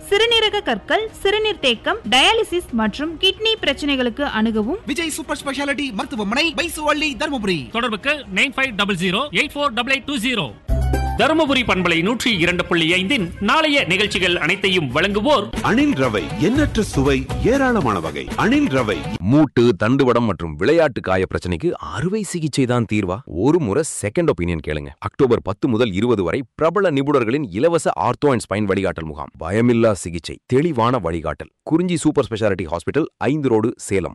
சிறுநீரக கற்கள் சிறுநீர் தேக்கம் டயாலிசிஸ் மற்றும் கிட்னி பிரச்சனைகளுக்கு அணுகவும் விஜய் சூப்பர் ஸ்பெஷாலிட்டி மருத்துவமனை பைசுவள்ளி தருமபுரி தொடர்புக்கு nine five double zero eight four double eight two zero Dharmapuri பண்பலை நூற்றி இரண்டு புள்ளி ஐந்தின் நாளைய நிகழ்ச்சிகள் அனைத்தையும் வழங்குவோர் அணில் ரவை எண்ணற்ற சுவை ஏராளமான வகை அணில் ரவை மூட்டு தண்டுவடம் மற்றும் விளையாட்டு காய பிரச்சனைக்கு அறுவை சிகிச்சை தான் தீர்வா ஒரு முறை செகண்ட் ஒப்பீனியன் கேளுங்க அக்டோபர் பத்து முதல் இருபது வரை பிரபல நிபுணர்களின் இலவச ஆர்த்தோ அண்ட் ஸ்பைன் வழிகாட்டல் முகாம் பயமில்லா சிகிச்சை தெளிவான வழிகாட்டல் குறிஞ்சி சூப்பர் ஸ்பெஷாலிட்டி ஹாஸ்பிட்டல் ஐந்து ரோடு சேலம்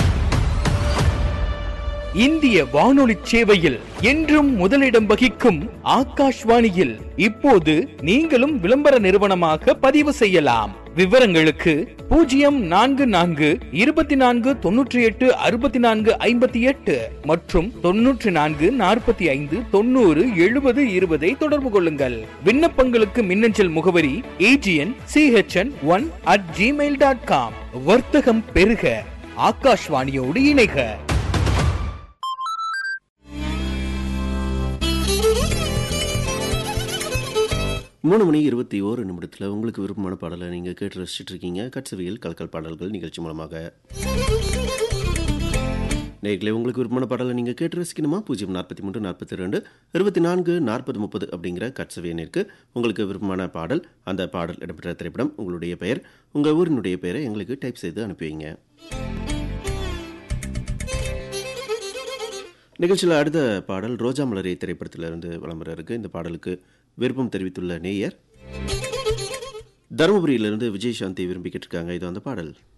இந்திய வானொலி சேவையில் என்றும் முதலிடம் வகிக்கும் ஆகாஷ்வாணியில் இப்போது நீங்களும் விளம்பர நிறுவனமாக பதிவு செய்யலாம் விவரங்களுக்கு பூஜ்ஜியம் நான்கு நான்கு இருபத்தி நான்கு தொன்னூற்றி எட்டு அறுபத்தி நான்கு ஐம்பத்தி எட்டு மற்றும் தொன்னூற்றி நான்கு நாற்பத்தி ஐந்து தொண்ணூறு எழுபது இருபதை தொடர்பு கொள்ளுங்கள் விண்ணப்பங்களுக்கு மின்னஞ்சல் முகவரி AGN CHN one at Gmail dot com வர்த்தகம் பெருக ஆகாஷ்வாணியோடு இணைக மூணு மணி இருபத்தி ஓரு நிமிடத்தில் உங்களுக்கு விருப்பமான பாடலை நீங்கள் கேட்டு ரசிச்சுட்டு இருக்கீங்க கட்சவியல் கலக்கல் பாடல்கள் நிகழ்ச்சி மூலமாக நேர்களே உங்களுக்கு விருப்பமான பாடலை நீங்கள் கேட்டு ரசிக்கணுமா பூஜ்ஜியம் நாற்பத்தி மூன்று நாற்பத்தி ரெண்டு இருபத்தி நான்கு நாற்பது முப்பது அப்படிங்கிற கட்சவியனிற்கு உங்களுக்கு விருப்பமான பாடல் அந்த பாடல் இடம்பெற்ற திரைப்படம் உங்களுடைய பெயர் உங்கள் ஊரினுடைய பெயரை எங்களுக்கு டைப் செய்து அனுப்புவீங்க நிகழ்ச்சியில் அடுத்த பாடல் ரோஜா மலரே திரைப்படத்திலிருந்து விளம்பரம் இருக்கு இந்த பாடலுக்கு விருப்பம் தெரிவித்துள்ள நேயர் தருமபுரியிலிருந்து விஜய் சாந்தி விரும்பிக்கிட்டு இருக்காங்க இது அந்த பாடல்